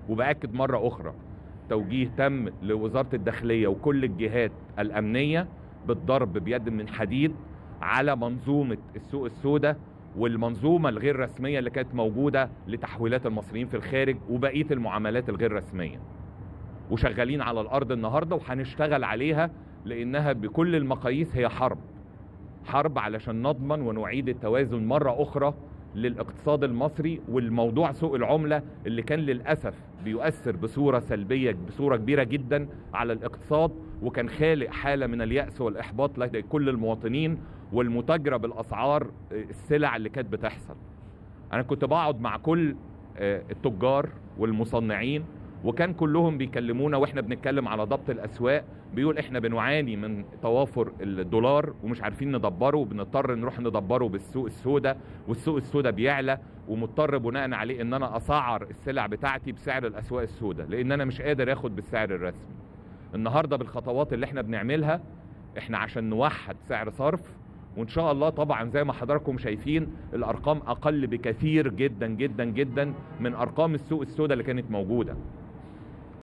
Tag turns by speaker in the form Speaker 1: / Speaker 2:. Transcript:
Speaker 1: وباكد مره اخرى توجيه تم لوزاره الداخليه وكل الجهات الامنيه بالضرب بيد من حديد على منظومه السوق السوداء والمنظومه الغير رسميه اللي كانت موجوده لتحويلات المصريين في الخارج وبقيه المعاملات الغير رسميه وشغالين على الارض النهارده وهنشتغل عليها لانها بكل المقاييس هي حرب حرب علشان نضمن ونعيد التوازن مره اخرى للاقتصاد المصري والموضوع سوق العمله اللي كان للاسف بيؤثر بصوره سلبيه بصوره كبيره جدا على الاقتصاد وكان خالق حاله من الياس والاحباط لدى كل المواطنين والمتاجره بالاسعار السلع اللي كانت بتحصل. انا كنت بقعد مع كل التجار والمصنعين وكان كلهم بيكلمونا واحنا بنتكلم على ضبط الاسواق بيقول احنا بنعاني من توافر الدولار ومش عارفين ندبره وبنضطر نروح ندبره بالسوق السوداء والسوق السوداء بيعلى ومضطر بناء عليه ان انا اسعر السلع بتاعتي بسعر الاسواق السوداء لان انا مش قادر اخد بالسعر الرسمي. النهارده بالخطوات اللي احنا بنعملها احنا عشان نوحد سعر صرف وان شاء الله طبعا زي ما حضراتكم شايفين الارقام اقل بكثير جدا جدا جدا من ارقام السوق السوداء اللي كانت موجوده